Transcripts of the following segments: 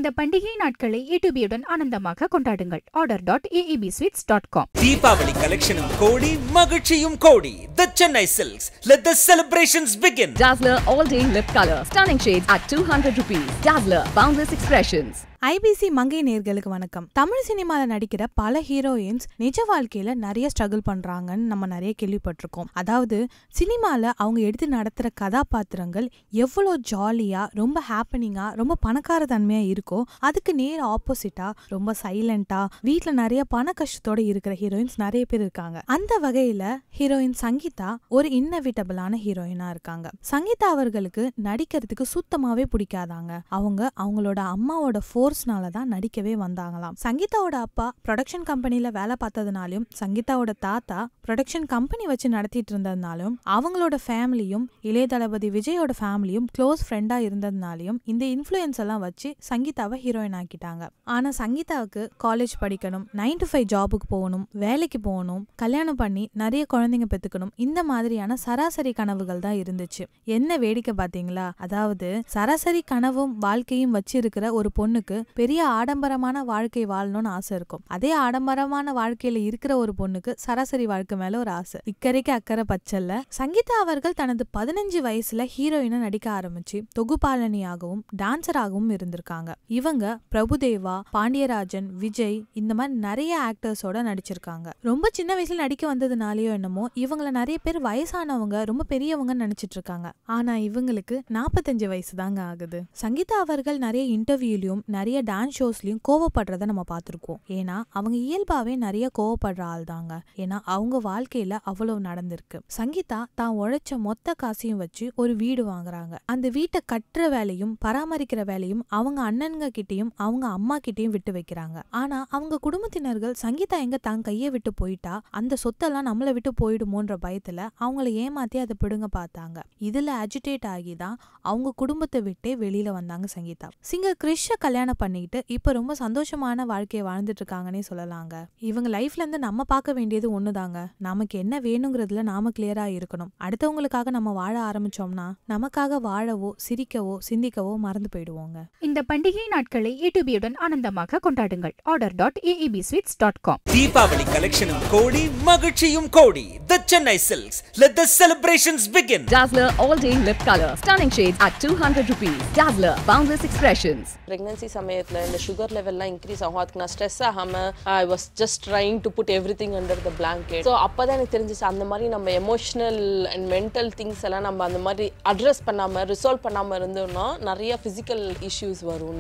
இந்த பண்டிகை நாட்களை ஏடிபியுடன் ஆனந்தமாக கொண்டாடுங்கள் order dot A2B sweets dot com Deepavali கலெக்ஷனும் கோடி மகிழ்ச்சியும் கோடி the Chennai silks let the celebrations begin Dazzler All Day Lip Color. Stunning shades at 200 rupees. Dazzler Boundless Expressions. IBC Mangai நேர்களுக்கு வணக்கம் தமிழ் சினிமால நடிக்கிற பல ஹீரோயின்ஸ் நிஜ வாழ்க்கையில நிறைய ஸ்ட்ரகிள் பண்றாங்கன்னு நம்ம நிறைய கேள்விப்பட்டிருக்கோம் அதாவது சினிமால அவங்க எடுத்து நடத்துற கதாபாத்திரங்கள் எவ்வளோ ஜாலியா ரொம்ப ஹாப்பனிங்கா ரொம்ப பணக்கார தன்மையா இருக்கோ அதுக்கு நேர் ஆப்போசிட்டா ரொம்ப சைலண்டா வீட்ல நிறைய பண கஷ்டத்தோட இருக்கிற ஹீரோயின்ஸ் நிறைய பேர் இருக்காங்க அந்த வகையில ஹீரோயின் சங்கீதா ஒரு இன்னவிட்டபிளான ஹீரோயினா இருக்காங்க சங்கீதா அவர்களுக்கு நடிக்கிறதுக்கு சுத்தமாவே பிடிக்காதாங்க அவங்க அவங்களோட அம்மாவோட ஃபோர்ஸ்னால தான் நடிக்கவே வந்தாங்களாம் சங்கீதாவோட அப்பா ப்ரொடக்ஷன் கம்பெனில வேலை பார்த்ததுனாலையும் சங்கீதாவோட தாத்தா ப்ரொடக்ஷன் கம்பெனி வச்சு நடத்திட்டு இருந்ததுனாலும் அவங்களோட ஃபேமிலியும் இளைய தளபதி விஜயோட ஃபேமிலியும் க்ளோஸ் ஃப்ரெண்டா இருந்ததுனாலையும் இந்த இன்ஃப்ளூயன்ஸ் எல்லாம் வச்சு சங்கீதாவை ஹீரோயின் ஆக்கிட்டாங்க ஆனா சங்கீதாவுக்கு காலேஜ் படிக்கணும் நைன் டு ஃபைவ் ஜாபுக்கு போகணும் வேலைக்கு போகணும் கல்யாணம் பண்ணி நிறைய குழந்தைங்க பெத்துக்கணும் இந்த மாதிரியான சராசரி கனவுகள் தான் இருந்துச்சு என்ன வேடிக்கை பாத்தீங்களா அதாவது சராசரி கனவும் வாழ்க்கையும் வச்சிருக்கிற ஒரு பொண்ணுக்கு பெரிய ஆடம்பரமான வாழ்க்கை வாழணும்னு ஆசை இருக்கும் அதே ஆடம்பரமான வாழ்க்கையில இருக்கிற ஒரு பொண்ணுக்கு சராசரி வாழ்க்கை மேல ஒரு ஆசை இக்கரைக்கு அக்கறை பச்சல்ல சங்கீதா அவர்கள் தனது பதினஞ்சு வயசுல ஹீரோயினா நடிக்க ஆரம்பிச்சு தொகுப்பாளனியாகவும் டான்சராகவும் இருந்திருக்காங்க இவங்க பிரபுதேவா பாண்டியராஜன் விஜய் இந்த மாதிரி நிறைய ஆக்டர்ஸோட நடிச்சிருக்காங்க ரொம்ப சின்ன வயசுல நடிக்க வந்ததுனாலயோ என்னமோ இவங்கள நிறைய பேர் வயசானவங்க ரொம்ப பெரியவங்க நினைச்சிட்டு இருக்காங்க ஆனா இவங்களுக்கு நாற்பத்தஞ்சு வயசு தாங்க ஆகுது சங்கீதா அவர்கள் நிறைய இன்டர்வியூலயும் நிறைய டான்ஸ் ஷோஸ்லயும் கோவப்படுறத நம்ம பார்த்திருக்கோம் ஏன்னா அவங்க இயல்பாவே நிறைய கோவப்படுற ஆள் தாங்க ஏன்னா அவங்க வாழ்க்கையில அவ்வளவு நடந்திருக்கு சங்கீதா தான் உழைச்ச மொத்த காசையும் வச்சு ஒரு வீடு வாங்குறாங்க அந்த வீட்டை கட்டுற வேலையும் பராமரிக்கிற வேலையும் அவங்க அண்ணனுங்க கிட்டயும் அவங்க அம்மா கிட்டயும் விட்டு வைக்கிறாங்க ஆனா அவங்க குடும்பத்தினர்கள் சங்கீதா எங்க தான் கையை விட்டு போயிட்டா அந்த சொத்தெல்லாம் நம்மளை விட்டு போயிடுமோன்ற பயத்துல அவங்கள ஏமாத்தி அதை பிடுங்க பார்த்தாங்க இதுல அஜிடேட் ஆகி தான் அவங்க குடும்பத்தை விட்டே வெளியில வந்தாங்க சங்கீதா சிங்கர் கிறிஷ கல்யாணம் பண்ணிக்கிட்டு இப்ப ரொம்ப சந்தோஷமான வாழ்க்கையை வாழ்ந்துட்டு இருக்காங்கன்னே சொல்லலாங்க இவங்க லைஃப்ல இருந்து நம்ம பார்க்க வேண்டியது ஒண்ணுதாங்க நமக்கு என்ன வேணுங்கிறதுல நாம கிளியரா இருக்கணும் அடுத்தவங்களுக்காக நம்ம வாழ ஆரம்பிச்சோம்னா நமக்காக வாழவோ சிரிக்கவோ சிந்திக்கவோ மறந்து போயிடுவோங்க இந்த பண்டிகை நாட்களை ஏடிபியுடன் ஆனந்தமாக கொண்டாடுங்கள் order dot A2B sweets dot com Deepavali கலெக்ஷனும் கோடி மகிழ்ச்சியும் கோடி the Chennai silks let the celebrations begin Dazzler All Day Lip Color. Stunning shades at 200 rupees. Dazzler Boundless Expressions. Pregnancy சமயத்தில் இந்த சுகர் லெவல்லாம் இன்க்ரீஸ் ஆகும் அதுக்கு நான் ஸ்ட்ரெஸ் ஆகாமல் I was just trying to put everything under the blanket so அப்போ தான் எனக்கு தெரிஞ்சிச்சு அந்த மாதிரி நம்ம எமோஷனல் அண்ட் மென்டல் திங்ஸ் எல்லாம் நம்ம அந்த மாதிரி அட்ரஸ் பண்ணாமல் ரிசால்வ் பண்ணாமல் இருந்தோம்னா நிறைய ஃபிசிக்கல் இஷ்யூஸ் வரும்னு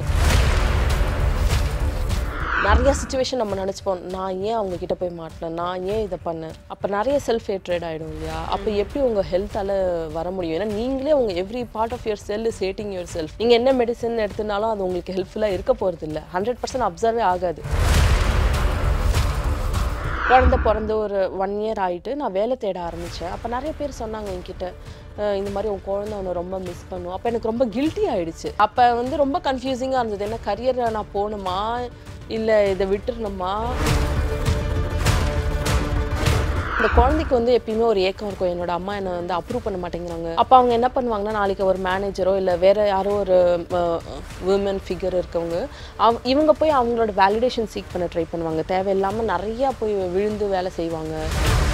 நிறைய சுச்சுவேஷன் நம்ம நினச்சிப்போம் நான் ஏன் அவங்க கிட்ட போய் மாட்டினேன் நான் ஏன் இதை பண்ணேன் அப்போ நிறைய செல்ஃப் ஹேட்ரேட் ஆகிடும் இல்லையா அப்போ எப்படி உங்கள் ஹெல்த்தால் வர முடியும் ஏன்னா நீங்களே உங்கள் every part of your cell is hating yourself நீங்கள் என்ன மெடிசன் எடுத்துனாலும் அது உங்களுக்கு ஹெல்ப்ஃபுல்லாக இருக்க போகிறது இல்லை ஹண்ட்ரட் பர்சன்ட் அப்சர்வே ஆகாது குழந்தை பிறந்து ஒரு ஒன் இயர் ஆகிட்டு நான் வேலை தேட ஆரம்பித்தேன் அப்போ நிறைய பேர் சொன்னாங்க என்கிட்ட அஹ் இந்த மாதிரி உன் குழந்தை அவனை ரொம்ப மிஸ் பண்ணும் அப்போ எனக்கு ரொம்ப கில்ட்டி ஆயிடுச்சு அப்போ வந்து ரொம்ப கன்ஃபியூசிங்காக இருந்தது என்ன கரியரில் நான் போகணுமா இல்லை இதை விட்டுறணுமா இந்த குழந்தைக்கு வந்து எப்பயுமே ஒரு ஏக்கம் இருக்கும் என்னோட அம்மா என்னை வந்து அப்ரூவ் பண்ண மாட்டேங்கிறாங்க அப்போ அவங்க என்ன பண்ணுவாங்கன்னா நாளைக்கு ஒரு மேனேஜரோ இல்லை வேற யாரோ ஒரு உமன் ஃபிகர் இருக்கவங்க அவ இவங்க போய் அவங்களோட வேலிடேஷன் சீக் பண்ண ட்ரை பண்ணுவாங்க தேவையில்லாமல் நிறையா போய் விழுந்து வேலை செய்வாங்க